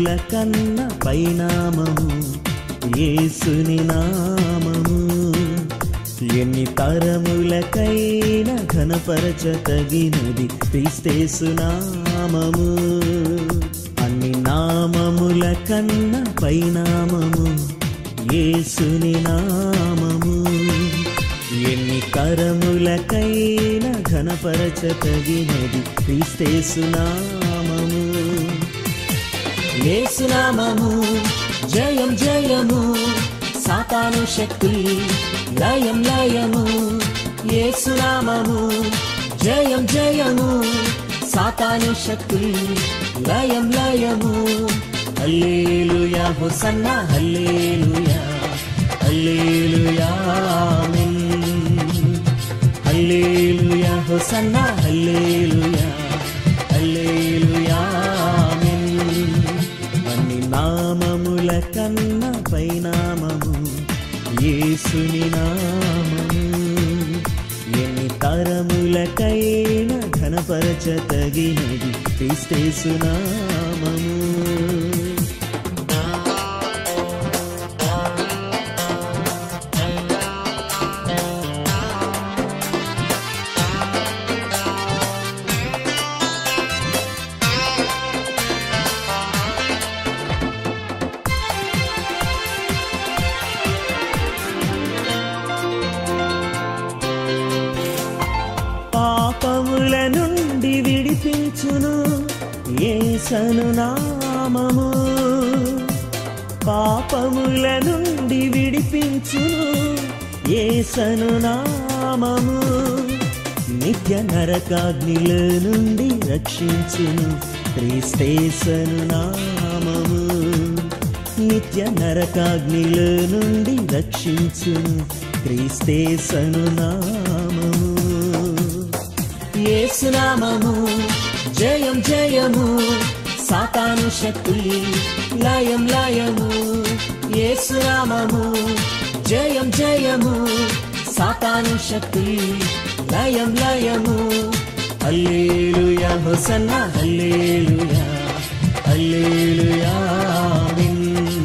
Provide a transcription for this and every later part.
తరముల కన్న పైనామము యేసుని నామము ఎన్ని తరములకైనా ఘనపరచ తగినది క్రీస్తేసు నామము అన్ని నామముల కన్న పైనామము యేసుని నామము ఎన్ని కరములకైనా ఘనపరచ తగినది క్రీస్తేసు నామము యేసునామము జయం జయము సాతాను శక్తి లయం లయము యేసునామము జయం జయము సాతాను శక్తి లయం లయము హల్లేలుయా హోసన్న హల్లేలుయా హల్లేలుయా ఆమేన్ హల్లేలుయా హోసన్న హల్లేలుయా హల్లేలుయా ఆమేన్ అన్ని నామముల కన్న పైనామము యేసుని నామము ఎన్ని తరములకైనా ఘనపరచ తగినది క్రీస్తేసు నామము పాపముల నుండి విడిపించును ఏసను నామము పాపముల నుండి విడిపించును ఏసను నామము నిత్య నరకాగ్నిల నుండి రక్షించును క్రీస్తేసను నామము నిత్య నరకాగ్నిల నుండి రక్షించును క్రీస్తేసను నామము యేసునామము జయం జయము సాతాను శక్తి లయం లయము యేసునామము జయం జయము సాతాను శక్తి లయం లయము హల్లేలుయా హోసన్న హల్లేలుయా హల్లేలుయా ఆమేన్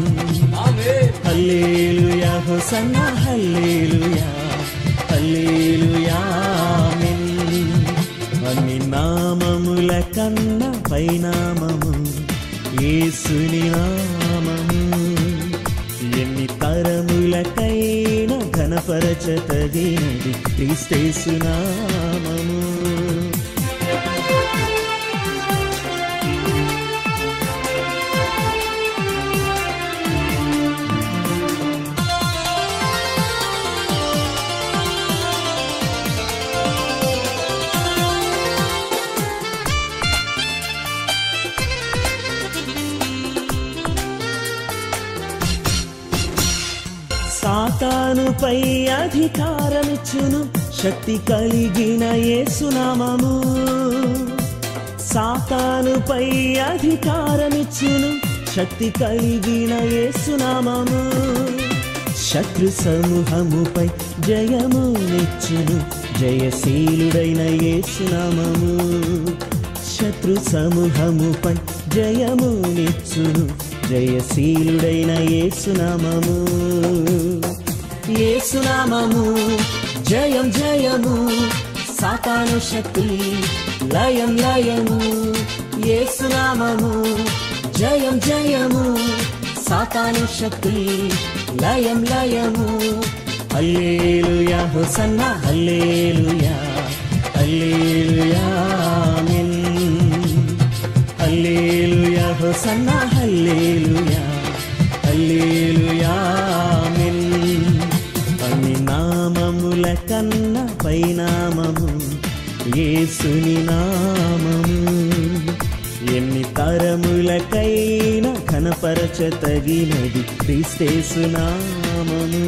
హల్లేలుయా హోసన్న హల్లేలుయా హల్లేలుయా ఆమేన్ అన్ని నామముల కన్న పైనామము యేసుని నామము ఎన్ని తరములకైనా ఘనపరచ తగినది క్రీస్తేసు నామము సాతానుపై అధికారమిచ్చును శక్తి కలిగిన యేసునామము సాతానుపై అధికారమిచ్చును శక్తి కలిగిన యేసునామము శత్రు సమూహముపై జయము నిచ్చును జయశీలుడైన యేసునామము శత్రు సమూహముపై జయము నిచ్చును జయశీలుడైన యేసునామము యేసునామము జయం జయము సాతాను శక్తి లయం లయము యేసునామము జయం జయము సాతాను శక్తి లయం లయము హల్లేలుయా హోసన్న హల్లేలుయా హల్లేలుయా ఆమేన్ హల్లేలుయా హోసన్న హల్లేలుయా హల్లేలుయా ఆమేన్ అన్ని నామముల కన్న పైనామము యేసుని నామము ఎన్ని తరములకైనా ఘనపరచ తగినది క్రీస్తేసు నామము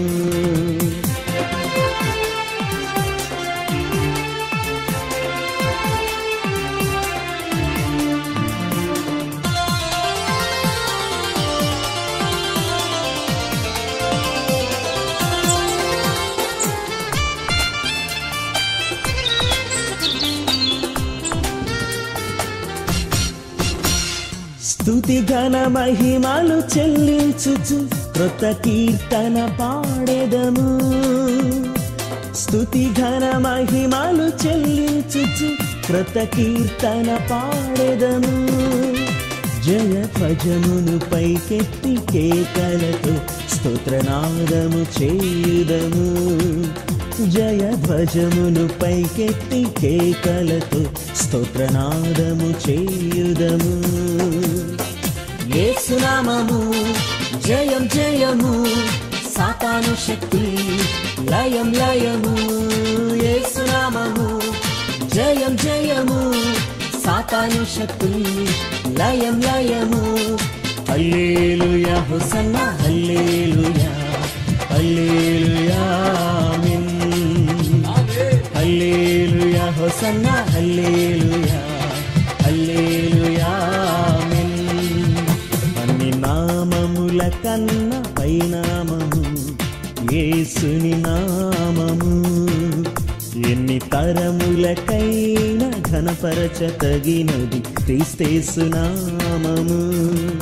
స్తుతి ఘన మహిమలు చెల్లించుచు కృత కీర్తన పాడెదము స్తుతి ఘన మహిమలు చెల్లించుచు కృత కీర్తన పాడెదము జయ ధ్వజమును పైకెత్తి కేకలతో స్తోత్రనాదము చేయుదము జయ ధ్వజమును పైకెత్తి కేకలతో స్తోత్రనాదము చేయుదము యేసునామము జయం జయము సాతాను శక్తి లయం లయము యేసునామము జయం జయము సాతాను శక్తి లయం లయము హల్లేలుయా హుసన్న హల్లేలుయా హల్లేలుయా ఆమేన్ హల్లేలుయా హుసన్న హల్లేలుయా హల్లేలుయా ఆమేన్ అన్ని నామముల కన్న పైనామము యేసుని నామము ఎన్ని తరములకైనా ఘనపరచ తగినది క్రీస్తేసు నామము